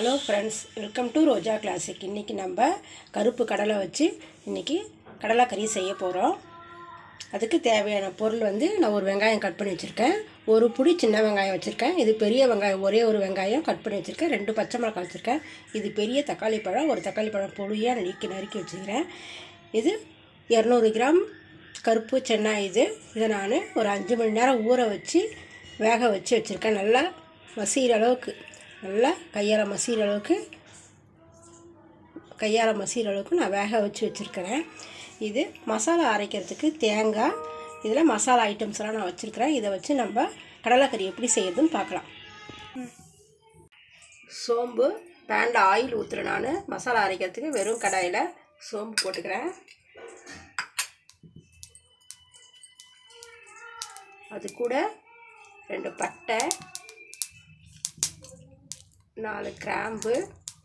hello friends welcome to Roja classic இன்றைக்கி நம்ம கருப்பு கடலை வச்சு இன்றைக்கி கடலைக்கறி செய்ய போகிறோம் அதுக்கு தேவையான பொருள் வந்து நான் ஒரு வெங்காயம் கட் பண்ணி வச்சுருக்கேன் ஒரு புடி சின்ன வெங்காயம் வச்சுருக்கேன் இது பெரிய வெங்காயம் ஒரே ஒரு வெங்காயம் கட் பண்ணி வச்சுருக்கேன் ரெண்டு பச்சை மிளகாய் வச்சுருக்கேன் இது பெரிய தக்காளி பழம் ஒரு தக்காளி பழம் பொடியாக நறுக்கி நறுக்கி வச்சுக்கிறேன் இது இரநூறு கிராம் கருப்பு சென்னா இது இதை நான் ஒரு அஞ்சு மணி நேரம் ஊற வச்சு வேக வச்சு வச்சுருக்கேன் நல்லா மசிகிற அளவுக்கு நல்லா கையால் மசிகிற அளவுக்கு கையால் மசிகிற அளவுக்கு நான் வேக வச்சு வச்சுருக்கிறேன் இது மசாலா அரைக்கிறதுக்கு தேங்காய் இதில் மசாலா ஐட்டம்ஸ்லாம் நான் வச்சுருக்கிறேன் இதை வச்சு நம்ம கடலைக்கறி எப்படி செய்யறதுன்னு பார்க்கலாம் சோம்பு பேனில் ஆயில் ஊற்றுறேன் நான் மசாலா அரைக்கிறதுக்கு வெறும் கடாயில் சோம்பு போட்டுக்கிறேன் அது கூட ரெண்டு பட்டை நாலு கிராம்பு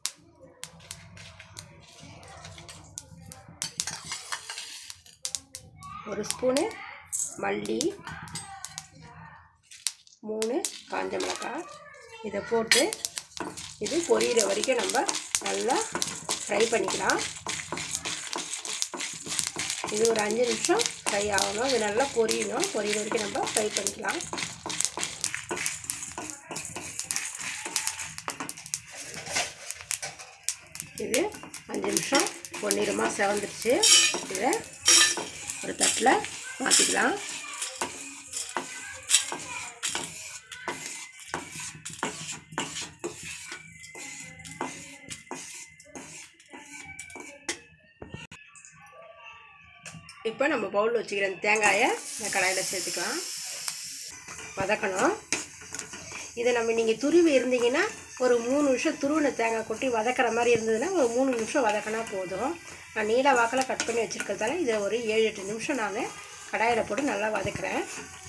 ஒரு ஸ்பூனு மல்லி மூணு காஞ்ச மிளகாய் இதை போட்டு இது பொரியிற வரைக்கும் நம்ம நல்லா ஃப்ரை பண்ணிக்கலாம் இது ஒரு அஞ்சு நிமிஷம் ஃப்ரை ஆகணும் இது நல்லா பொரியணும் பொரியிற வரைக்கும் நம்ம ஃப்ரை பண்ணிக்கலாம் இது அஞ்சு நிமிஷம் பொன்னிறமாக செவந்துருச்சு இதை ஒரு தட்டில் மாற்றிக்கலாம் இப்போ நம்ம பவுலில் வச்சுக்கிற இந்த தேங்காயை இந்த கடாயில் சேர்த்துக்கலாம் வதக்கணும் இதை நம்ம நீங்கள் துருவி இருந்தீங்கன்னா ஒரு மூணு நிமிஷம் துருவின தேங்காய் கொட்டி வதக்கிற மாதிரி இருந்ததுன்னா ஒரு மூணு நிமிஷம் வதக்கினா போதும் நான் நீல வாக்கில் கட் பண்ணி வச்சுருக்கிறதால இதை ஒரு ஏழு எட்டு நிமிஷம் நான் கடாயில் போட்டு நல்லா வதக்குறேன்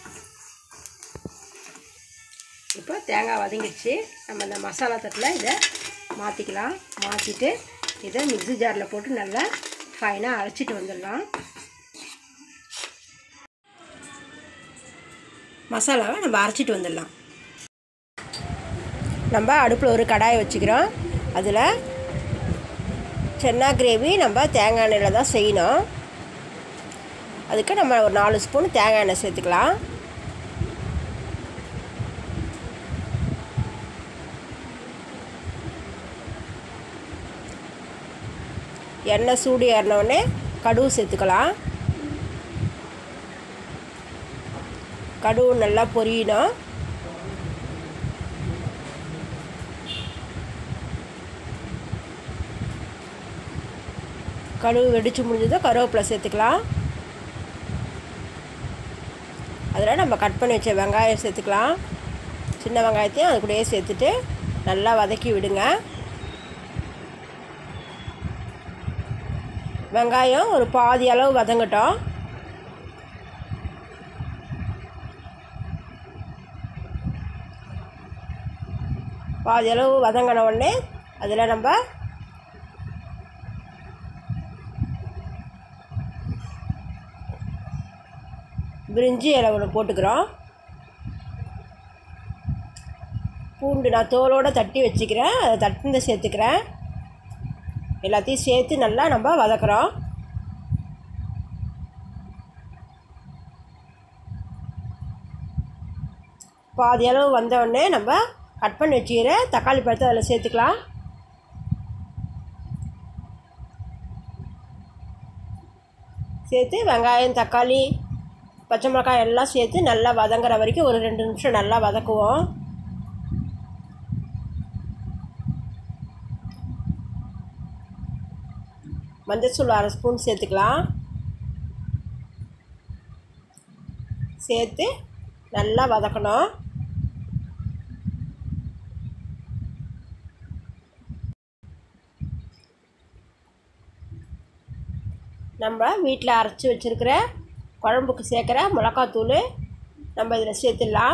இப்போ தேங்காய் வதங்கிடுச்சு நம்ம இந்த மசாலா தட்டில் இதை மாற்றிக்கலாம் மாற்றிட்டு இதை மிக்ஸி ஜாரில் போட்டு நல்லா ஃபைனாக அரைச்சிட்டு வந்துடலாம் மசாலாவை நம்ம அரைச்சிட்டு வந்துடலாம் நம்ம அடுப்பில் ஒரு கடாயை வச்சுக்கிறோம் அதில் சென்னா கிரேவி நம்ம தேங்காய் எண்ணெயில் தான் செய்யணும் அதுக்கு நம்ம ஒரு நாலு ஸ்பூன் தேங்காய் எண்ணெய் சேர்த்துக்கலாம் எண்ணெய் சூடு ஏறினோடனே கடுகு சேர்த்துக்கலாம் கடுகு நல்லா பொரியணும் கடுகு வெடித்து முடிஞ்சதும் கருவேப்பிலை சேர்த்துக்கலாம் அதில் நம்ம கட் பண்ணி வச்ச வெங்காயம் சேர்த்துக்கலாம் சின்ன வெங்காயத்தையும் அது கூடயே சேர்த்துட்டு நல்லா வதக்கி விடுங்க வெங்காயம் ஒரு பாதி அளவு வதங்கட்டும் பாதி அளவு வதங்கின உடனே அதில் நம்ம பிரிஞ்சி இலை ஒன்று போட்டுக்கிறோம் பூண்டு நான் தோலோடு தட்டி வச்சுக்கிறேன் அதை தட்டுந்து சேர்த்துக்கிறேன் எல்லாத்தையும் சேர்த்து நல்லா நம்ம வதக்குறோம் பாதி அளவு வந்தவுடனே நம்ம கட் பண்ணி வச்சுக்கிற தக்காளி பழத்தை அதில் சேர்த்துக்கலாம் சேர்த்து வெங்காயம் தக்காளி பச்சை மிளகாய் எல்லாம் சேர்த்து நல்லா வதங்குற வரைக்கும் ஒரு ரெண்டு நிமிஷம் நல்லா வதக்குவோம் மஞ்சத்தூள் அரை ஸ்பூன் சேர்த்துக்கலாம் சேர்த்து நல்லா வதக்கணும் நம்ம வீட்டில் அரைச்சி வச்சுருக்கிற குழம்புக்கு சேர்க்குற மிளகாத்தூள் நம்ம இதில் சேர்த்துடலாம்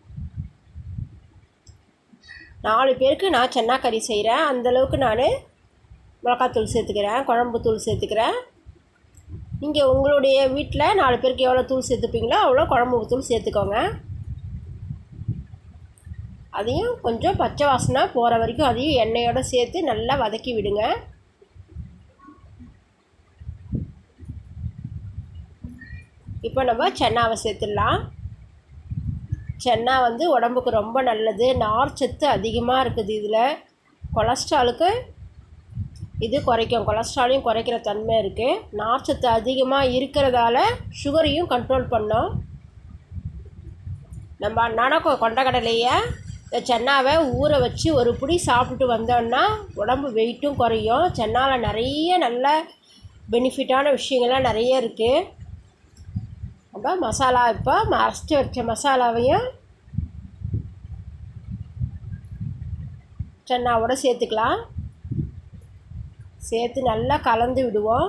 நாலு பேருக்கு நான் சென்னா கறி செய்கிறேன் அந்தளவுக்கு நான் மிளகாத்தூள் சேர்த்துக்கிறேன் குழம்பு தூள் சேர்த்துக்கிறேன் நீங்கள் உங்களுடைய வீட்டில் நாலு பேருக்கு எவ்வளோ தூள் சேர்த்துப்பீங்களோ அவ்வளோ குழம்பு தூள் சேர்த்துக்கோங்க அதையும் கொஞ்சம் பச்சை வாசனை போகிற வரைக்கும் அதையும் எண்ணெயோடு சேர்த்து நல்லா வதக்கி விடுங்க இப்போ நம்ம சென்னாவை சேர்த்துடலாம் சென்னா வந்து உடம்புக்கு ரொம்ப நல்லது நார் சத்து அதிகமாக இருக்குது இதில் கொலஸ்ட்ராலுக்கு இது குறைக்கும் கொலஸ்ட்ராலையும் குறைக்கிற தன்மை இருக்குது நார் சத்து அதிகமாக இருக்கிறதால சுகரையும் கண்ட்ரோல் பண்ணோம் நம்ம அன்னாடம் கொண்டக்கடலையை இந்த சென்னாவை ஊற வச்சு ஒரு பிடி சாப்பிட்டுட்டு வந்தோம்னா உடம்பு வெயிட்டும் குறையும் சென்னால் நிறைய நல்ல பெனிஃபிட்டான விஷயங்கள்லாம் நிறைய இருக்குது நம்ம மசாலா இப்போ அரைச்சி வச்ச மசாலாவையும் சென்னாவோட சேர்த்துக்கலாம் சேர்த்து நல்லா கலந்து விடுவோம்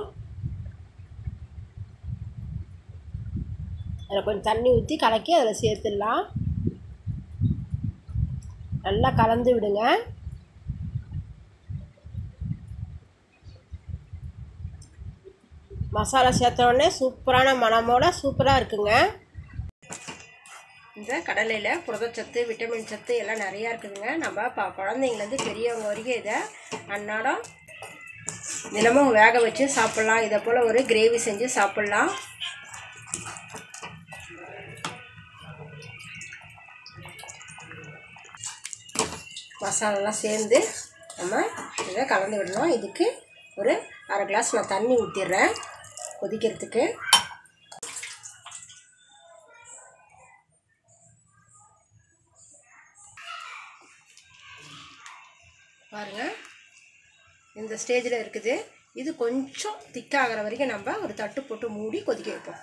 அதில் கொஞ்சம் தண்ணி ஊற்றி கலக்கி அதில் சேர்த்துடலாம் நல்லா கலந்து விடுங்க மசாலா சேர்த்த உடனே சூப்பரான மணமோட சூப்பராக இருக்குங்க இந்த கடலையில் புரதச்சத்து விட்டமின் சத்து எல்லாம் நிறையா இருக்குதுங்க நம்ம ப குழந்தைங்கலேருந்து பெரியவங்க வரைக்கும் இதை அன்னாடம் தினமும் வேக வச்சு சாப்பிட்லாம் இதை போல் ஒரு கிரேவி செஞ்சு சாப்பிட்லாம் மசாலாலாம் சேர்ந்து நம்ம இதை கலந்து விடணும் இதுக்கு ஒரு அரை கிளாஸ் நான் தண்ணி ஊற்றிடுறேன் கொதிக்கிறதுக்கு பாருங்கள் இந்த ஸ்டேஜில் இருக்குது இது கொஞ்சம் திக்காகிற வரைக்கும் நம்ம ஒரு தட்டு போட்டு மூடி கொதிக்க வைப்போம்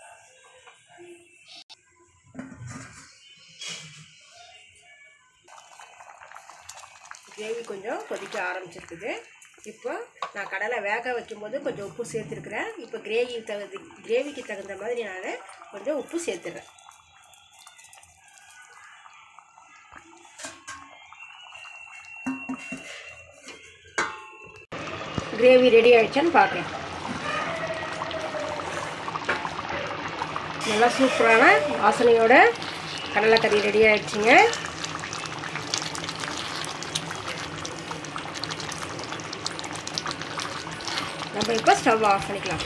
கிரேவி கொஞ்சம் கொதிக்க ஆரம்பிச்சிருக்குது இப்போ நான் கடலை வேக வைக்கும்போது கொஞ்சம் உப்பு சேர்த்துருக்குறேன் இப்போ கிரேவி தகுதி கிரேவிக்கு தகுந்த மாதிரி நான் கொஞ்சம் உப்பு சேர்த்துறேன் கிரேவி ரெடி ஆயிடுச்சான்னு பார்க்கலாம் நல்லா சூப்பரான வாசனையோட கடலைக்கறி ரெடி ஆயிடுச்சுங்க நம்ம இப்போ ஸ்டவ் ஆஃப் பண்ணிக்கலாம்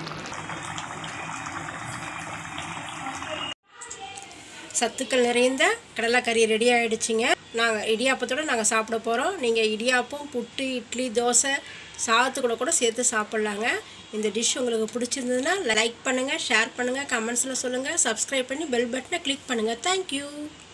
சத்துக்கள் நிறைந்த கடலைக்கறி ரெடி ஆகிடுச்சிங்க நாங்கள் இடியாப்பத்தோடு நாங்கள் சாப்பிட போகிறோம் நீங்கள் இடியாப்பம் புட்டு இட்லி தோசை சாதத்து கூட கூட சேர்த்து சாப்பிட்லாங்க இந்த டிஷ் உங்களுக்கு பிடிச்சிருந்ததுன்னா லைக் பண்ணுங்கள் ஷேர் பண்ணுங்கள் கமெண்ட்ஸில் சொல்லுங்கள் சப்ஸ்கிரைப் பண்ணி பெல் பட்டனை கிளிக் பண்ணுங்கள் தேங்க்யூ